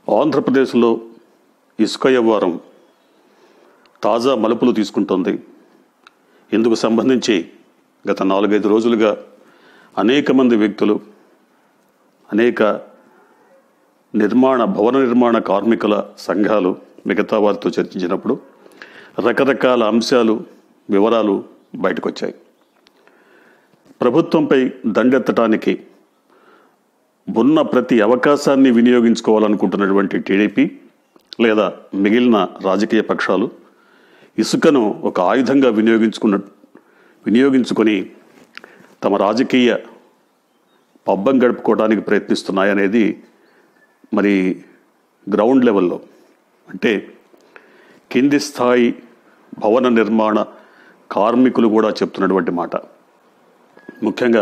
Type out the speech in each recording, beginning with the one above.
ఆంధ్రప్రదేశ్లో ఇసుక వ్యవహారం తాజా మలుపులు తీసుకుంటోంది ఇందుకు సంబంధించి గత నాలుగైదు రోజులుగా అనేక మంది వ్యక్తులు అనేక నిర్మాణ భవన నిర్మాణ కార్మికుల సంఘాలు మిగతా వారితో చర్చించినప్పుడు రకరకాల అంశాలు వివరాలు బయటకొచ్చాయి ప్రభుత్వంపై దండెత్తడానికి ఉన్న ప్రతి అవకాశాన్ని వినియోగించుకోవాలనుకుంటున్నటువంటి టీడీపీ లేదా మిగిలిన రాజకీయ పక్షాలు ఇసుకను ఒక ఆయుధంగా వినియోగించుకున్న వినియోగించుకొని తమ రాజకీయ పబ్బం గడుపుకోవడానికి ప్రయత్నిస్తున్నాయనేది మరి గ్రౌండ్ లెవెల్లో అంటే కింది స్థాయి భవన నిర్మాణ కార్మికులు కూడా చెప్తున్నటువంటి మాట ముఖ్యంగా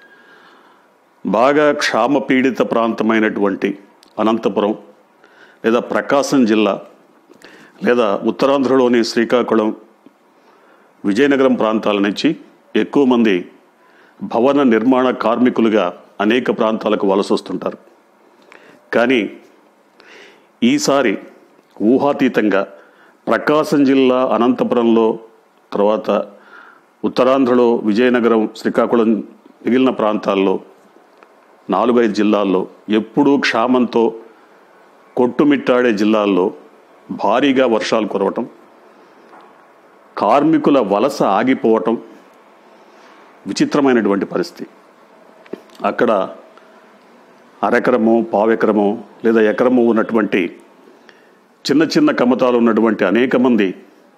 బాగా క్షామ పీడిత ప్రాంతమైనటువంటి అనంతపురం లేదా ప్రకాశం జిల్లా లేదా ఉత్తరాంధ్రలోని శ్రీకాకుళం విజయనగరం ప్రాంతాల నుంచి ఎక్కువ మంది భవన నిర్మాణ కార్మికులుగా అనేక ప్రాంతాలకు వలస వస్తుంటారు కానీ ఈసారి ఊహాతీతంగా ప్రకాశం జిల్లా అనంతపురంలో తర్వాత ఉత్తరాంధ్రలో విజయనగరం శ్రీకాకుళం మిగిలిన ప్రాంతాల్లో నాలుగైదు జిల్లాల్లో ఎప్పుడూ క్షామంతో కొట్టుమిట్టాడే జిల్లాల్లో భారీగా వర్షాలు కురవటం కార్మికుల వలస ఆగిపోవటం విచిత్రమైనటువంటి పరిస్థితి అక్కడ అరెకరము పావెకరము లేదా ఎకరము ఉన్నటువంటి చిన్న చిన్న కమతాలు ఉన్నటువంటి అనేక మంది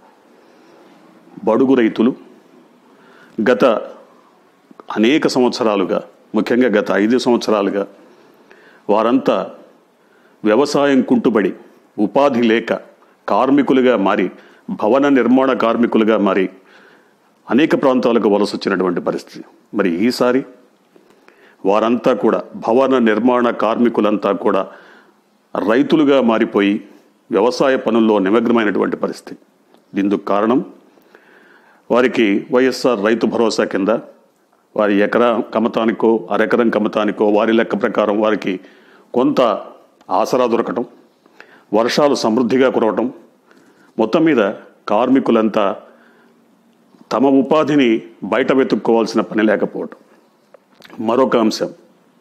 బడుగు రైతులు గత అనేక సంవత్సరాలుగా ముఖ్యంగా గత ఐదు సంవత్సరాలుగా వారంతా వ్యవసాయం కుంటుబడి ఉపాధి లేక కార్మికులుగా మారి భవన నిర్మాణ కార్మికులుగా మారి అనేక ప్రాంతాలకు వలస వచ్చినటువంటి పరిస్థితి మరి ఈసారి వారంతా కూడా భవన నిర్మాణ కార్మికులంతా కూడా రైతులుగా మారిపోయి వ్యవసాయ పనుల్లో నిమగ్నమైనటువంటి పరిస్థితి దీనికి కారణం వారికి వైఎస్ఆర్ రైతు భరోసా కింద వారి ఎకరా కమతానికో అరెకరం కమతానికో వారి లెక్క ప్రకారం వారికి కొంత ఆసరా దొరకటం వర్షాలు సమృద్ధిగా కురవటం మొత్తం మీద కార్మికులంతా తమ ఉపాధిని బయట వెతుక్కోవాల్సిన పని లేకపోవటం మరొక అంశం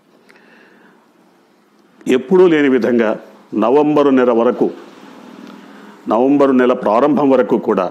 ఎప్పుడూ లేని విధంగా నవంబరు నెల వరకు నవంబరు నెల ప్రారంభం వరకు కూడా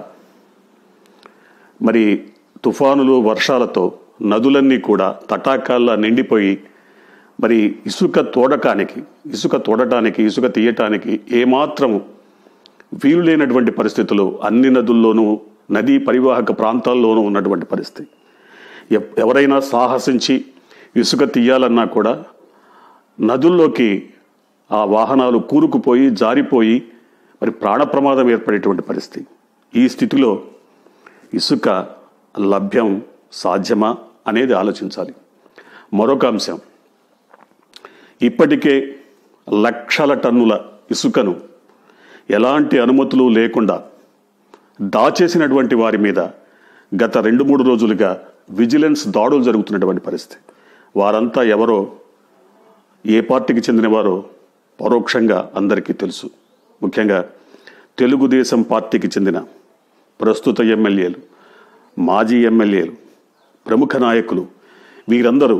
మరి తుఫానులు వర్షాలతో నదులన్నీ కూడా తటాకాల్లా నిండిపోయి మరి ఇసుక తోడటానికి ఇసుక తోడటానికి ఇసుక తీయటానికి ఏమాత్రము వీలు లేనటువంటి పరిస్థితులు అన్ని నదుల్లోనూ నదీ పరివాహక ప్రాంతాల్లోనూ ఉన్నటువంటి పరిస్థితి ఎప్- ఎవరైనా సాహసించి ఇసుక తీయాలన్నా కూడా నదుల్లోకి ఆ వాహనాలు కూరుకుపోయి జారిపోయి మరి ప్రాణ ప్రమాదం ఏర్పడేటువంటి పరిస్థితి ఈ స్థితిలో ఇసుక లభ్యం సాధ్యమా అనేది ఆలోచించాలి మరొక అంశం ఇప్పటికే లక్షల టన్నుల ఇసుకను ఎలాంటి అనుమతులు లేకుండా దాచేసినటువంటి వారి మీద గత రెండు మూడు రోజులుగా విజిలెన్స్ దాడులు జరుగుతున్నటువంటి పరిస్థితి వారంతా ఎవరో ఏ పార్టీకి చెందినవారో పరోక్షంగా అందరికీ తెలుసు ముఖ్యంగా తెలుగుదేశం పార్టీకి చెందిన ప్రస్తుత ఎమ్మెల్యేలు మాజీ ఎమ్మెల్యేలు ప్రముఖ నాయకులు వీరందరూ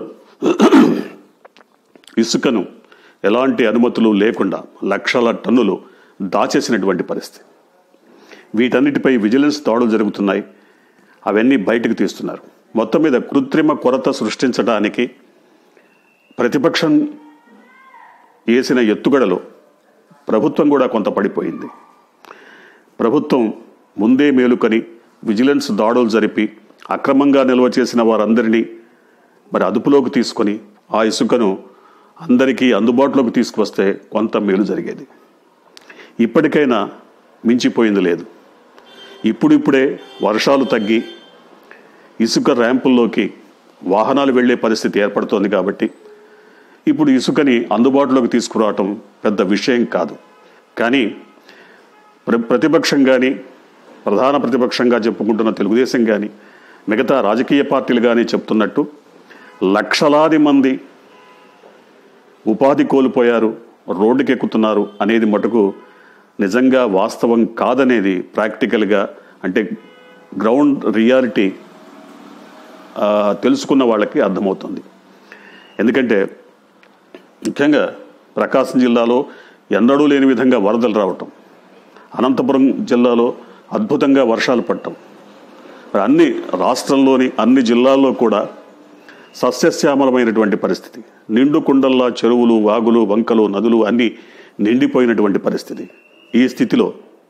ఇసుకను ఎలాంటి అనుమతులు లేకుండా లక్షల టన్నులు దాచేసినటువంటి పరిస్థితి వీటన్నిటిపై విజిలెన్స్ దాడులు జరుగుతున్నాయి అవన్నీ బయటకు తీస్తున్నారు మొత్తం మీద కృత్రిమ కొరత సృష్టించడానికి ప్రతిపక్షం వేసిన ఎత్తుగడలో ప్రభుత్వం కూడా కొంత పడిపోయింది ప్రభుత్వం ముందే మేలుకొని విజిలెన్స్ దాడులు జరిపి అక్రమంగా నిల్వ చేసిన వారందరినీ మరి అదుపులోకి తీసుకొని ఆ ఇసుకను అందరికీ అందుబాటులోకి తీసుకువస్తే కొంత మేలు జరిగేది ఇప్పటికైనా మించిపోయింది లేదు ఇప్పుడిప్పుడే వర్షాలు తగ్గి ఇసుక ర్యాంపుల్లోకి వాహనాలు వెళ్ళే పరిస్థితి ఏర్పడుతోంది కాబట్టి ఇప్పుడు ఇసుకని అందుబాటులోకి తీసుకురావటం పెద్ద విషయం కాదు కానీ ప్ర ప్రతిపక్షం కానీ ప్రధాన ప్రతిపక్షంగా చెప్పుకుంటున్న తెలుగుదేశం కానీ మిగతా రాజకీయ పార్టీలు కానీ చెప్తున్నట్టు లక్షలాది మంది ఉపాధి కోల్పోయారు రోడ్డుకి ఎక్కుతున్నారు అనేది మటుకు నిజంగా వాస్తవం కాదనేది ప్రాక్టికల్గా అంటే గ్రౌండ్ రియాలిటీ ఆ, తెలుసుకున్న వాళ్ళకి అర్థమవుతుంది ఎందుకంటే ముఖ్యంగా ప్రకాశం జిల్లాలో ఎన్నడూ లేని విధంగా వరదలు రావటం అనంతపురం జిల్లాలో అద్భుతంగా వర్షాలు పడటం మరి అన్ని రాష్ట్రంలోని అన్ని జిల్లాల్లో కూడా సస్యశ్యామలమైనటువంటి పరిస్థితి నిండు కుండల్లా చెరువులు వాగులు వంకలు నదులు అన్నీ నిండిపోయినటువంటి పరిస్థితి ఈ స్థితిలో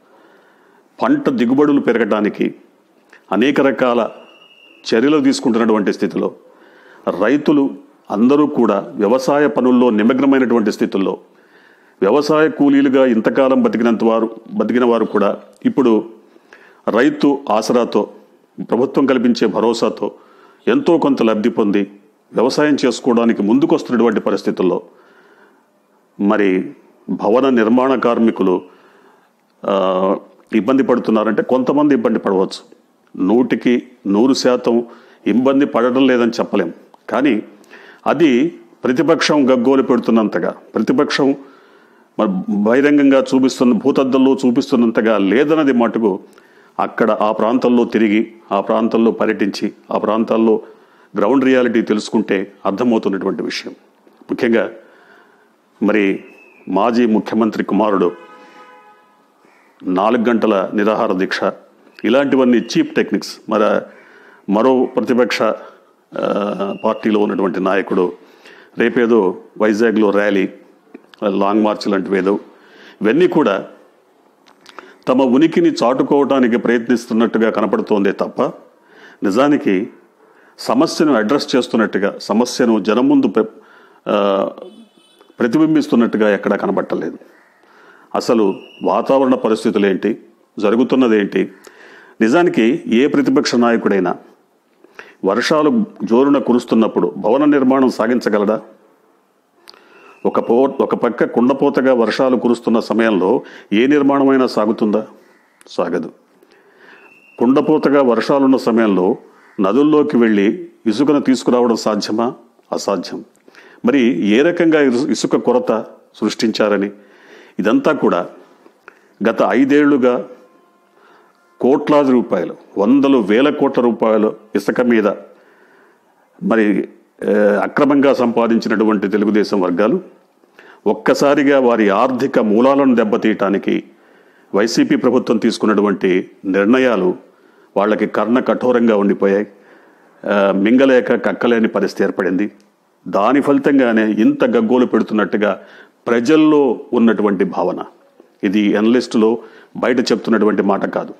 పంట దిగుబడులు పెరగడానికి అనేక రకాల చర్యలు తీసుకుంటున్నటువంటి స్థితిలో రైతులు అందరూ కూడా వ్యవసాయ పనుల్లో నిమగ్నమైనటువంటి స్థితుల్లో వ్యవసాయ కూలీలుగా ఇంతకాలం బతికినంత వారు బతికిన వారు కూడా ఇప్పుడు రైతు ఆసరాతో ప్రభుత్వం కల్పించే భరోసాతో ఎంతో కొంత లబ్ధి పొంది వ్యవసాయం చేసుకోవడానికి ముందుకొస్తున్నటువంటి పరిస్థితుల్లో మరి భవన నిర్మాణ కార్మికులు ఆ, ఇబ్బంది పడుతున్నారంటే కొంతమంది ఇబ్బంది పడవచ్చు నూటికి నూరు శాతం ఇబ్బంది పడడం లేదని చెప్పలేం కానీ అది ప్రతిపక్షం గగ్గోలు పెడుతున్నంతగా ప్రతిపక్షం మరి బహిరంగంగా చూపిస్తున్న భూతద్దంలో చూపిస్తున్నంతగా లేదన్నది మటుకు అక్కడ ఆ ప్రాంతంలో తిరిగి ఆ ప్రాంతంలో పర్యటించి ఆ ప్రాంతాల్లో గ్రౌండ్ రియాలిటీ తెలుసుకుంటే అర్థమవుతున్నటువంటి విషయం ముఖ్యంగా మరి మాజీ ముఖ్యమంత్రి కుమారుడు నాలుగు గంటల నిరాహార దీక్ష ఇలాంటివన్నీ చీప్ టెక్నిక్స్ మరి మరో ప్రతిపక్ష ఆ, పార్టీలో ఉన్నటువంటి నాయకుడు రేపేదో వైజాగ్లో ర్యాలీ లాంగ్ మార్చ్ లాంటివి ఏదో ఇవన్నీ కూడా తమ ఉనికిని చాటుకోవడానికి ప్రయత్నిస్తున్నట్టుగా కనపడుతోందే తప్ప నిజానికి సమస్యను అడ్రస్ చేస్తున్నట్టుగా సమస్యను జనం ముందు ప్ర- ఆ, ప్రతిబింబిస్తున్నట్టుగా ఎక్కడా కనబట్టలేదు అసలు వాతావరణ పరిస్థితులు ఏంటి జరుగుతున్నది ఏంటి నిజానికి ఏ ప్రతిపక్ష నాయకుడైనా వర్షాలు జోరున కురుస్తున్నప్పుడు భవన నిర్మాణం సాగించగలడా ఒక పో ఒక పక్క కుండపోతగా వర్షాలు కురుస్తున్న సమయంలో ఏ నిర్మాణమైనా సాగుతుందా సాగదు కుండపోతగా వర్షాలున్న సమయంలో నదుల్లోకి వెళ్ళి ఇసుకను తీసుకురావడం సాధ్యమా అసాధ్యం మరి ఏ రకంగా ఇసు- ఇసుక కొరత సృష్టించారని ఇదంతా కూడా గత ఐదేళ్లుగా కోట్లాది రూపాయలు వందలు వేల కోట్ల రూపాయలు ఇసుక మీద మరి ఏ, అక్రమంగా సంపాదించినటువంటి తెలుగుదేశం వర్గాలు ఒక్కసారిగా వారి ఆర్థిక మూలాలను దెబ్బతీయటానికి వైసీపీ ప్రభుత్వం తీసుకున్నటువంటి నిర్ణయాలు వాళ్ళకి కర్ణ కఠోరంగా ఉండిపోయాయి ఆ, మింగలేక కక్కలేని పరిస్థితి ఏర్పడింది దాని ఫలితంగానే ఇంత గగ్గోలు పెడుతున్నట్టుగా ప్రజల్లో ఉన్నటువంటి భావన ఇది ఎనలిస్టులో బయట చెప్తున్నటువంటి మాట కాదు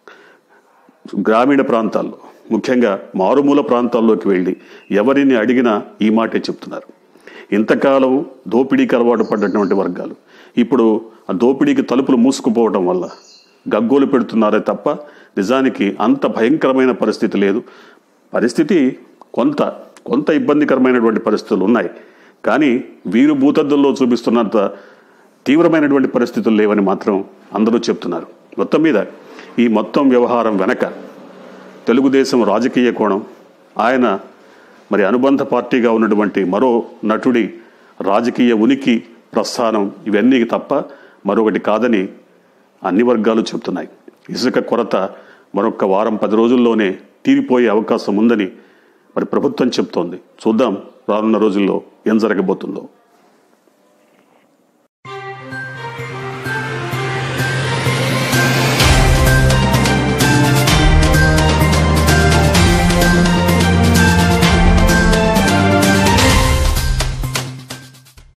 గ్రామీణ ప్రాంతాల్లో ముఖ్యంగా మారుమూల ప్రాంతాల్లోకి వెళ్ళి ఎవరిని అడిగినా ఈ మాటే చెప్తున్నారు ఇంతకాలం దోపిడీకి అలవాటు పడ్డటువంటి వర్గాలు ఇప్పుడు ఆ దోపిడీకి తలుపులు మూసుకుపోవడం వల్ల గగ్గోలు పెడుతున్నారే తప్ప నిజానికి అంత భయంకరమైన పరిస్థితి లేదు పరిస్థితి కొంత కొంత ఇబ్బందికరమైనటువంటి పరిస్థితులు ఉన్నాయి కానీ వీరు భూతద్దంలో చూపిస్తున్నంత తీవ్రమైనటువంటి పరిస్థితులు లేవని మాత్రం అందరూ చెప్తున్నారు మొత్తం మీద ఈ మొత్తం వ్యవహారం వెనక తెలుగుదేశం రాజకీయ కోణం ఆయన మరి అనుబంధ పార్టీగా ఉన్నటువంటి మరో నటుడి రాజకీయ ఉనికి ప్రస్థానం ఇవన్నీ తప్ప మరొకటి కాదని అన్ని వర్గాలు చెప్తున్నాయి ఇసుక కొరత మరొక వారం పది రోజుల్లోనే తీరిపోయే అవకాశం ఉందని మరి ప్రభుత్వం చెప్తోంది చూద్దాం రానున్న రోజుల్లో ఏం జరగబోతుందో